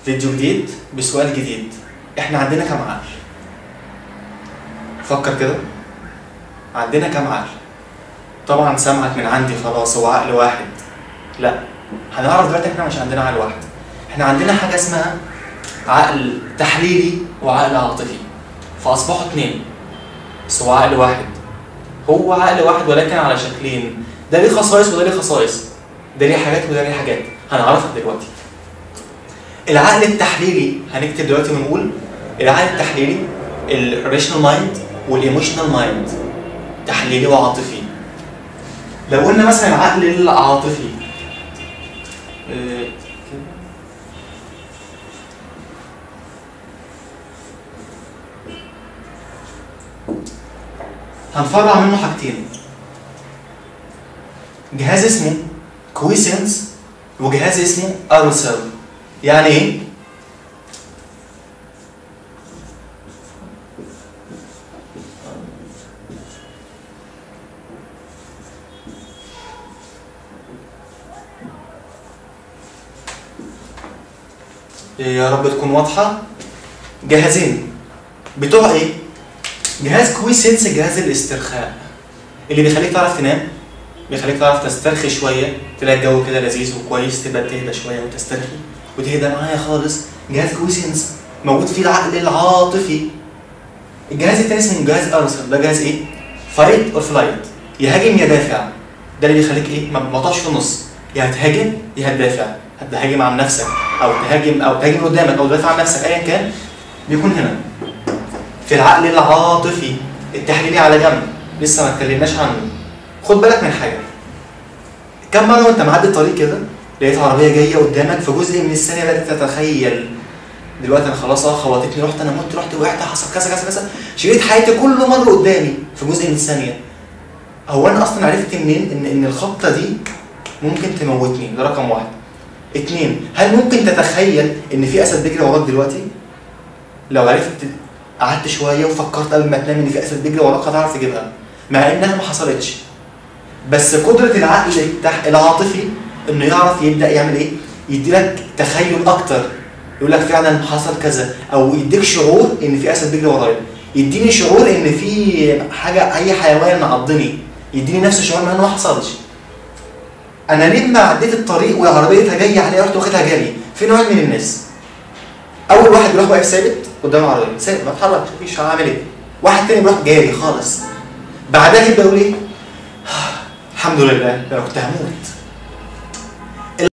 فيديو جديد بسؤال جديد احنا عندنا كام عقل فكر كده عندنا كام عقل طبعا سامعك من عندي خلاص هو عقل واحد لا هنعرف دلوقتي احنا مش عندنا عقل واحد احنا عندنا حاجه اسمها عقل تحليلي وعقل عاطفي فاصبحوا اتنين بس هو عقل واحد هو عقل واحد ولكن على شكلين ده ليه خصائص وده ليه خصائص ده ليه حاجات وده ليه حاجات هنعرفها دلوقتي العقل التحليلي هنكتب دلوقتي ونقول العقل التحليلي الريشنال مايند والايموشنال مايند تحليلي وعاطفي لو قلنا مثلا العقل العاطفي آه، كده. هنفرع منه حاجتين جهاز اسمه كويسنس وجهاز اسمه اروسل يعني ايه؟ يا رب تكون واضحة جهازين بتوع ايه؟ جهاز كويسنس جهاز الاسترخاء اللي بيخليك تعرف تنام بيخليك تعرف تسترخي شوية تلاقي الجو كده لذيذ وكويس تبقى تهدى شوية وتسترخي وتهدى معايا خالص جهاز كويسنس موجود فيه العقل العاطفي الجهاز التاني اسمه جهاز ارسل ده جهاز ايه؟ فايت اور فلايت يهاجم يا دافع ده اللي بيخليك ايه؟ ما بتقطعش في النص يا هتهاجم يا هتدافع هتهاجم عن نفسك او تهاجم او تهاجم قدامك او تدافع عن نفسك ايا كان بيكون هنا في العقل العاطفي التحليلي على جنب لسه ما اتكلمناش عنه خد بالك من حاجه كم مره وانت معدي الطريق كده لقيت عربيه جايه قدامك في جزء من الثانيه بدات تتخيل دلوقتي انا خلاص اه خبطتني رحت انا مت رحت وقعت حصل كذا كذا كذا شريط حياتي كله مر قدامي في جزء من الثانيه هو انا اصلا عرفت منين ان ان الخبطه دي ممكن تموتني ده رقم واحد اتنين هل ممكن تتخيل ان في اسد بيجري وراك دلوقتي لو عرفت قعدت شويه وفكرت قبل ما تنام ان في اسد بيجري وراك هتعرف تجيبها مع انها ما حصلتش بس قدره العقل التح- العاطفي انه يعرف يبدا يعمل ايه يدي لك تخيل اكتر يقول لك فعلا حصل كذا او يديك شعور ان في اسد بيجري ورايا يديني شعور ان في حاجه اي حيوان عضني يديني نفس الشعور مع انه ما حصلش انا لما عديت الطريق وعربيتها جايه عليا رحت واخدها جري في نوع من الناس اول واحد بيروح واقف ثابت قدام العربيه ثابت ما اتحركش مفيش هعمل ايه واحد تاني بيروح جاري خالص بعدها يبدا يقول ايه الحمد لله ده انا كنت هموت